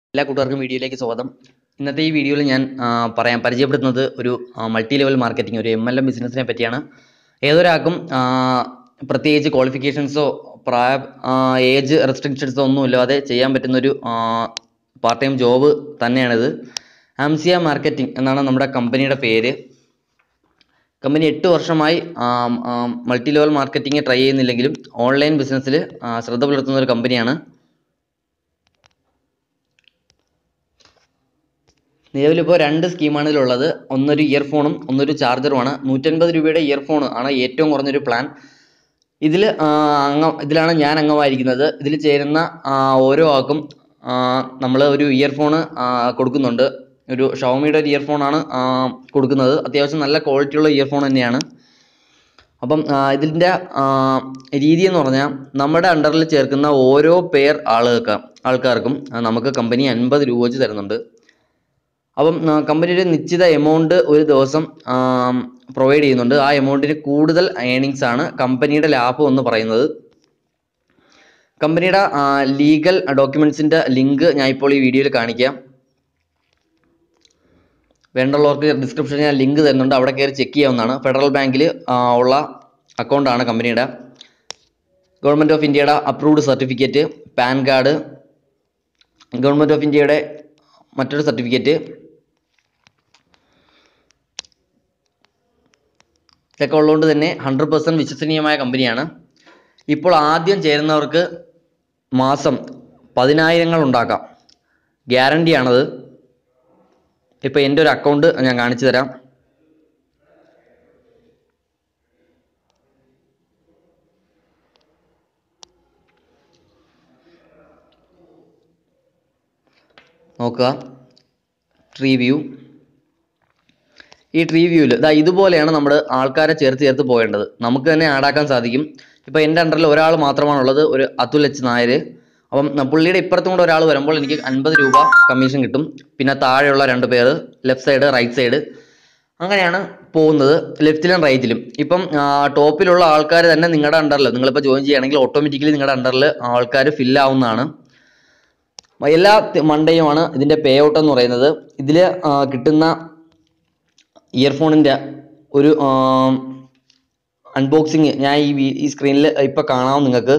എല്ലാ കൂട്ടുകാർക്കും വീഡിയോയിലേക്ക് സ്വാഗതം ഇന്നത്തെ ഈ വീഡിയോയിൽ ഞാൻ ആ, പറയാൻ പരിചയപ്പെടുത്തുന്നത് ഒരു മൾട്ടി ലെവൽ മാർക്കറ്റിംഗ് ഒരു എം എൽ എം ബിസിനസ്സിനെ പറ്റിയാണ് ഏതൊരാൾക്കും ആ, പ്രത്യേകിച്ച് ക്വാളിഫിക്കേഷൻസോ പ്രായ ഏജ് റെസ്ട്രിക്ഷൻസോ ഒന്നും ഇല്ലാതെ ചെയ്യാൻ പറ്റുന്ന ഒരു പാർട്ട് ടൈം ജോബ് തന്നെയാണിത് ആംസിയ മാർക്കറ്റിംഗ് എന്നാണ് നമ്മുടെ കമ്പനിയുടെ പേര് കമ്പനി എട്ട് വർഷമായി മൾട്ടി ലെവൽ മാർക്കറ്റിംഗ് ട്രൈ ചെയ്യുന്നില്ലെങ്കിലും ഓൺലൈൻ ബിസിനസ്സിൽ ശ്രദ്ധ പുലർത്തുന്ന ഒരു കമ്പനിയാണ് നിലവിലിപ്പോൾ രണ്ട് സ്കീമാണ് ഇതിലുള്ളത് ഒന്നൊരു ഇയർഫോണും ഒന്നൊരു ചാർജറുമാണ് നൂറ്റൻപത് രൂപയുടെ ഇയർഫോൺ ആണ് ഏറ്റവും കുറഞ്ഞൊരു പ്ലാൻ ഇതിൽ അംഗ ഇതിലാണ് ഞാൻ അംഗമായിരിക്കുന്നത് ഇതിൽ ചേരുന്ന ആ, ഓരോ ആൾക്കും നമ്മൾ ഒരു ഇയർഫോൺ കൊടുക്കുന്നുണ്ട് ഒരു ഷവമിയുടെ ഒരു ഇയർഫോണാണ് കൊടുക്കുന്നത് അത്യാവശ്യം നല്ല ക്വാളിറ്റിയുള്ള ഇയർഫോൺ തന്നെയാണ് അപ്പം ആ, ഇതിൻ്റെ ആ, രീതി എന്ന് പറഞ്ഞാൽ നമ്മുടെ അണ്ടറിൽ ചേർക്കുന്ന ഓരോ പേർ ആളുകൾക്ക് ആൾക്കാർക്കും ആ, നമുക്ക് കമ്പനി അൻപത് രൂപ വെച്ച് തരുന്നുണ്ട് അപ്പം ആ, കമ്പനി ഒരു നിശ്ചിത എമൗണ്ട് ഒരു ദിവസം പ്രൊവൈഡ് ചെയ്യുന്നുണ്ട് ആ എമൗണ്ടിന് കൂടുതൽ ഏണിങ്സ് ആണ് കമ്പനിയുടെ ലാഭം എന്ന് പറയുന്നത് കമ്പനിയുടെ ലീഗൽ ഡോക്യുമെന്റ്സിന്റെ ലിങ്ക് ഞാൻ ഇപ്പോൾ ഈ വീഡിയോയിൽ കാണിക്കാം വേണ്ടുള്ളവർക്ക് ഡിസ്ക്രിപ്ഷനിൽ ഞാൻ ലിങ്ക് തരുന്നുണ്ട് അവിടെ കയറി ചെക്ക് ചെയ്യാവുന്നതാണ് ഫെഡറൽ ബാങ്കിൽ ഉള്ള അക്കൗണ്ടാണ് കമ്പനിയുടെ ഗവൺമെൻറ് ഓഫ് ഇന്ത്യയുടെ approved certificate pan card government of ഇന്ത്യയുടെ മറ്റൊരു സർട്ടിഫിക്കറ്റ് ഇതൊക്കെ ഉള്ളതുകൊണ്ട് തന്നെ ഹൺഡ്രഡ് പെർസെൻറ്റ് വിശ്വസനീയമായ കമ്പനിയാണ് ഇപ്പോൾ ആദ്യം ചേരുന്നവർക്ക് മാസം പതിനായിരങ്ങൾ ഉണ്ടാക്കാം ഗ്യാരണ്ടിയാണത് ഇപ്പോൾ എൻ്റെ ഒരു അക്കൗണ്ട് ഞാൻ കാണിച്ചു തരാം നോക്കുക ട്രീ വ്യൂ ഈ ട്രീ വ്യൂവിൽ ഇതാ ഇതുപോലെയാണ് നമ്മൾ ആൾക്കാരെ ചേർത്ത് ചേർത്ത് പോകേണ്ടത് നമുക്ക് തന്നെ ആഡാക്കാൻ സാധിക്കും ഇപ്പോൾ എൻ്റെ അണ്ടറിൽ ഒരാൾ മാത്രമാണുള്ളത് ഒരു അതുൽ എച്ച് നായർ അപ്പം പുള്ളിയുടെ ഇപ്പുറത്തും കൂടെ ഒരാൾ വരുമ്പോൾ എനിക്ക് അൻപത് രൂപ കമ്മീഷൻ കിട്ടും പിന്നെ താഴെയുള്ള രണ്ട് പേര് ലെഫ്റ്റ് സൈഡ് റൈറ്റ് സൈഡ് അങ്ങനെയാണ് പോകുന്നത് ലെഫ്റ്റിലും റൈറ്റിലും ഇപ്പം ആ, ടോപ്പിലുള്ള ആൾക്കാർ തന്നെ നിങ്ങളുടെ അണ്ടറിൽ നിങ്ങളിപ്പോൾ ജോയിൻ ചെയ്യുകയാണെങ്കിൽ ഓട്ടോമാറ്റിക്കലി നിങ്ങളുടെ അണ്ടറിൽ ആൾക്കാർ ഫില്ലാവുന്നതാണ് എല്ലാ തി- മൺഡേയുമാണ് ഇതിൻ്റെ പേ ഔട്ട് എന്ന് പറയുന്നത് ഇതിൽ കിട്ടുന്ന ഇയർഫോണിൻ്റെ ഒരു അൺബോക്സിങ് ഞാൻ ഈ വീ- ഈ സ്ക്രീനിൽ ഇപ്പോൾ കാണാം നിങ്ങൾക്ക്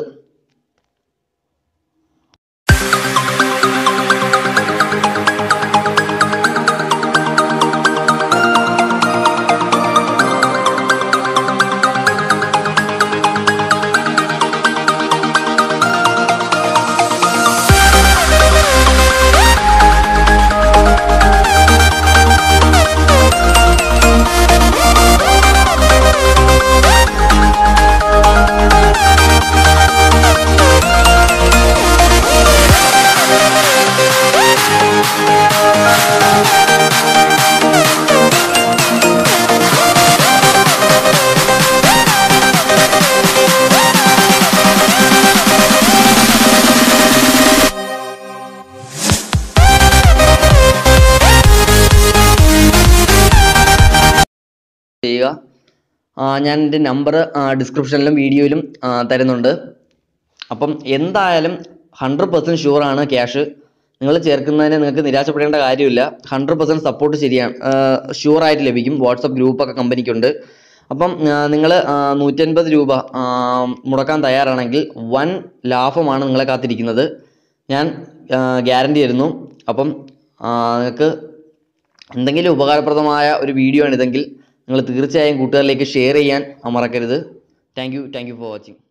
ചെയ്യുക ആ, ഞാൻ എൻ്റെ നമ്പർ ഡിസ്ക്രിപ്ഷനിലും വീഡിയോയിലും ആ, തരുന്നുണ്ട് അപ്പം എന്തായാലും ഹൺഡ്രഡ് പെർസെൻറ്റ് ഷുവറാണ് ക്യാഷ് നിങ്ങൾ ചേർക്കുന്നതിന് നിങ്ങൾക്ക് നിരാശപ്പെടേണ്ട കാര്യമില്ല ഹൺഡ്രഡ് പെർസെൻറ്റ് സപ്പോർട്ട് ശരിയാണ് ഷുവറായിട്ട് ലഭിക്കും വാട്സപ്പ് ഗ്രൂപ്പൊക്കെ കമ്പനിക്കുണ്ട് അപ്പം നിങ്ങൾ നൂറ്റൻപത് രൂപ ആ, മുടക്കാൻ തയ്യാറാണെങ്കിൽ വൻ ലാഭമാണ് നിങ്ങളെ കാത്തിരിക്കുന്നത് ഞാൻ ഗ്യാരണ്ടി തരുന്നു അപ്പം ആ, നിങ്ങൾക്ക് എന്തെങ്കിലും ഉപകാരപ്രദമായ ഒരു വീഡിയോ ആണ് ഇതെങ്കിൽ നിങ്ങൾ തീർച്ചയായും കൂട്ടുകാരിലേക്ക് ഷെയർ ചെയ്യാൻ മറക്കരുത് thank you thank you for watching